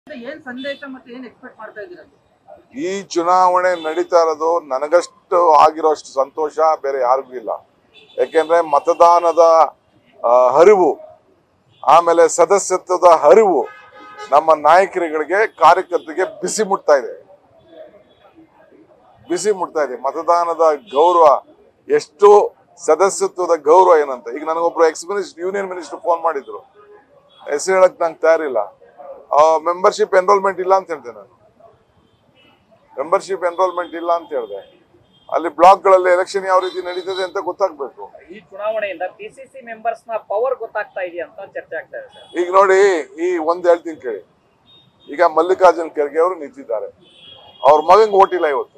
ಏನ್ ಸಂದೇಶ ಮತ್ತೆ ಏನ್ ಎಕ್ಸ್ಪೆಕ್ಟ್ ಮಾಡ್ತಾ ಇದ್ದೀರಾ ಈ ಚುನಾವಣೆ ನಡೀತಾ ಇರೋದು ನನಗಷ್ಟು ಆಗಿರೋಷ್ಟು ಸಂತೋಷ ಬೇರೆ ಯಾರಿಗೂ ಇಲ್ಲ ಯಾಕೆಂದ್ರೆ ಮತದಾನದ ಆ, ಹರಿವು ಆಮೇಲೆ ಸದಸ್ಯತ್ವದ ಹರಿವು ನಮ್ಮ ನಾಯಕರುಗಳಿಗೆ ಕಾರ್ಯಕರ್ತರಿಗೆ ಬಿಸಿ ಮುಟ್ತಾ ಇದೆ ಬಿಸಿ ಮುಟ್ತಾ ಇದೆ ಮತದಾನದ ಗೌರವ ಎಷ್ಟು ಸದಸ್ಯತ್ವದ ಗೌರವ ಏನಂತ ಈಗ ನನಗೊಬ್ರು ex minister union minister phone ಮಾಡಿದ್ರು ಹೆಸರು ಹೇಳಕ್ ನಂಗೆ ತಯಾರಿಲ್ಲ ಮೆಂಬರ್ಶಿಪ್ ಎನ್ರೋಲ್ಮೆಂಟ್ ಇಲ್ಲ ಅಂತ ಹೇಳ್ದೆ ನಾನು ಮೆಂಬರ್ಶಿಪ್ ಎನ್ರೋಲ್ಮೆಂಟ್ ಇಲ್ಲ ಅಂತ ಹೇಳಿದೆ ಅಲ್ಲಿ ಬ್ಲಾಕ್ಗಳಲ್ಲಿ ಎಲೆಕ್ಷನ್ ಯಾವ ರೀತಿ ನಡೀತದೆ ಅಂತ ಗೊತ್ತಾಗ್ಬೇಕು ಈ ಚುನಾವಣೆಯಿಂದ ಪಿಸಿಸಿ ಮೆಂಬರ್ಸ್ ನ ಪವರ್ ಗೊತ್ತಾಗ್ತಾ ಇದೆಯಾ ಅಂತ ಚರ್ಚೆ ಆಗ್ತಾ ಇದೆ ಸರ್ ಈಗ ನೋಡಿ ಈ ಒಂದ್ ಹೇಳ್ತೀನಿ ಕೇಳಿ ಈಗ ಮಲ್ಲಿಕಾರ್ಜುನ್ ಖರ್ಗೆ ಅವರು ನಿಂತಿದ್ದಾರೆ ಅವ್ರ ಮಗಂಗೆ ಓಟಿಲ್ಲ ಇವತ್ತು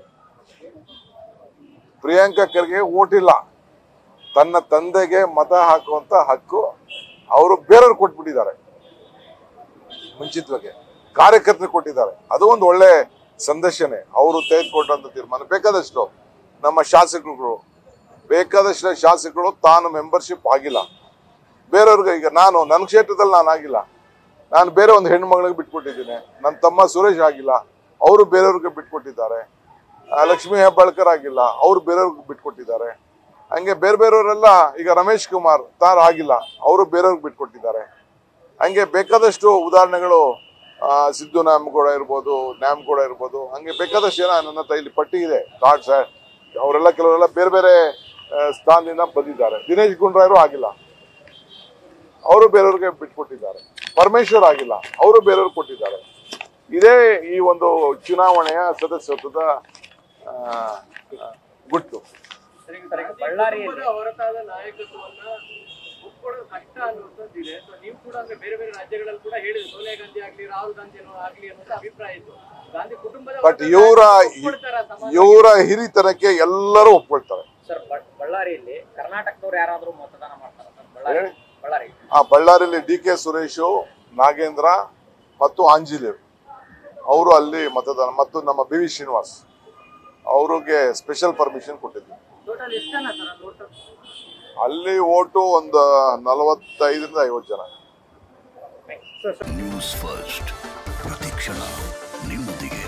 ಪ್ರಿಯಾಂಕಾ ಖರ್ಗೆ ಓಟಿಲ್ಲ ತನ್ನ ತಂದೆಗೆ ಮತ ಹಾಕುವಂತ ಹಕ್ಕು ಅವರು ಬೇರೆಯವ್ರು ಕೊಟ್ಬಿಟ್ಟಿದ್ದಾರೆ ಮುಂಚಿತವಾಗಿ ಕಾರ್ಯಕರ್ತರು ಕೊಟ್ಟಿದ್ದಾರೆ ಅದು ಒಂದು ಒಳ್ಳೆ ಸಂದರ್ಶನೆ ಅವರು ತೆಗೆದುಕೊಂಡಂತ ತೀರ್ಮಾನ ಬೇಕಾದಷ್ಟು ನಮ್ಮ ಶಾಸಕರುಗಳು ಬೇಕಾದಷ್ಟು ಶಾಸಕರು ತಾನು ಮೆಂಬರ್ಶಿಪ್ ಆಗಿಲ್ಲ ಬೇರೆಯವ್ರಿಗೆ ಈಗ ನಾನು ನನ್ನ ಕ್ಷೇತ್ರದಲ್ಲಿ ನಾನು ಆಗಿಲ್ಲ ನಾನು ಬೇರೆ ಒಂದು ಹೆಣ್ಣು ಮಗಳಿಗೆ ಬಿಟ್ಕೊಟ್ಟಿದ್ದೀನಿ ನನ್ನ ತಮ್ಮ ಸುರೇಶ್ ಆಗಿಲ್ಲ ಅವರು ಬೇರೆಯವ್ರಿಗೆ ಬಿಟ್ಕೊಟ್ಟಿದ್ದಾರೆ ಆ, ಲಕ್ಷ್ಮೀ ಹೆಬ್ಬಾಳ್ಕರ್ ಆಗಿಲ್ಲ ಅವರು ಬೇರೆಯವ್ರಿಗೆ ಬಿಟ್ಕೊಟ್ಟಿದ್ದಾರೆ ಹಂಗೆ ಬೇರೆ ಬೇರೆಯವರೆಲ್ಲ ಈಗ ರಮೇಶ್ ಕುಮಾರ್ ತಾರ್ ಆಗಿಲ್ಲ ಅವರು ಬೇರೆಯವ್ರಿಗೆ ಬಿಟ್ಕೊಟ್ಟಿದ್ದಾರೆ ಹಂಗೆ ಬೇಕಾದಷ್ಟು ಉದಾಹರಣೆಗಳು ಆ, ಸಿದ್ದು ನ್ಯಾಮಗೌಡ ಇರ್ಬೋದು ನ್ಯಾಮಗೌಡ ಇರ್ಬೋದು ಹಂಗೆ ಬೇಕಾದಷ್ಟು ಜನ ನನ್ನ ಹತ್ರ ಇಲ್ಲಿ ಪಟ್ಟಿ ಇದೆ ಕಾರ್ಡ್ಸ್ ಅವರೆಲ್ಲ ಕೆಲವರೆಲ್ಲ ಬೇರೆ ಬೇರೆ ಆ, ಸ್ಥಾನದಿಂದ ಬಂದಿದ್ದಾರೆ ದಿನೇಶ್ ಗುಂಡ್ರಾಯರು ಆಗಿಲ್ಲ ಅವರು ಬೇರೆಯವ್ರಿಗೆ ಬಿಟ್ಕೊಟ್ಟಿದ್ದಾರೆ ಪರಮೇಶ್ವರ್ ಆಗಿಲ್ಲ ಅವರು ಬೇರೆಯವ್ರಿಗೆ ಕೊಟ್ಟಿದ್ದಾರೆ ಇದೇ ಈ ಒಂದು ಚುನಾವಣೆಯ ಸದಸ್ಯತ್ವದ ಆ, ಆ, ಗುಟ್ಟು ಸರ್, ಈಗ ಬಳ್ಳಾರಿಯಲ್ಲಿ ಹೊರತಾದ ನಾಯಕತ್ವವನ್ನ ಒಪ್ಕೊಳ್ಳೋದು ಕಷ್ಟ ಅನ್ನುವಂಥದ್ದಿದೆ ಸೊ ನೀವು ಕೂಡ ಅಂದ್ರೆ ಬೇರೆ ಬೇರೆ ರಾಜ್ಯಗಳಲ್ಲಿ ಕೂಡ ಹೇಳಿದ್ರು ಸೋನಿಯಾ ಗಾಂಧಿ ಆಗ್ಲಿ ರಾಹುಲ್ ಗಾಂಧಿ ಅನ್ನೋ ಆಗ್ಲಿ ಅನ್ನೋ ಅಭಿಪ್ರಾಯ ಇತ್ತು ಗಾಂಧಿ ಕುಟುಂಬದ ಬಟ್ ಹೊರತಾದ ಇವರ ಒಪ್ಕೊಳ್ತಾರಾ ಸಮಾಜ? ಇವರ ಹಿರಿತನಕ್ಕೆ ಎಲ್ಲರೂ ಒಪ್ಕೊಳ್ತಾರೆ ಸರ್ ಬ- ಬಳ್ಳಾರಿಯಲ್ಲಿ ಕರ್ನಾಟಕದವ್ರು ಯಾರಾದ್ರೂ ಮತದಾನ ಮಾಡ್ತಾರ ಸರ್ ಬಳ್ಳಾರಿ ಹೇಳಿ. ಬಳ್ಳಾರಿ ಆ ಬಳ್ಳಾರಿಯಲ್ಲಿ ಡಿ ಕೆ ಸುರೇಶು ನಾಗೇಂದ್ರ ಮತ್ತು ಆಂಜಿಲೇವ್ ಅವರು ಅಲ್ಲಿ ಮತದಾನ ಮತ್ತು ನಮ್ಮ ಬಿ ವಿ ಶ್ರೀನಿವಾಸ್ ಅವ್ರಿಗೆ ಸ್ಪೆಷಲ್ ಪರ್ಮಿಷನ್ ಕೊಟ್ಟಿದ್ವಿ ಟೋಟಲ್ ಎಷ್ಟು ಜನ ಸರ್ ಟೋಟಲ್ ಅಲ್ಲಿ ಓಟು ಒಂದು ನಲವತ್ತೈದರಿಂದ ಐವತ್ತು ಜನ ನ್ಯೂಸ್ ಫಸ್ಟ್ ಪ್ರತಿಕ್ಷಣ ನಿಮ್ಮೊಂದಿಗೆ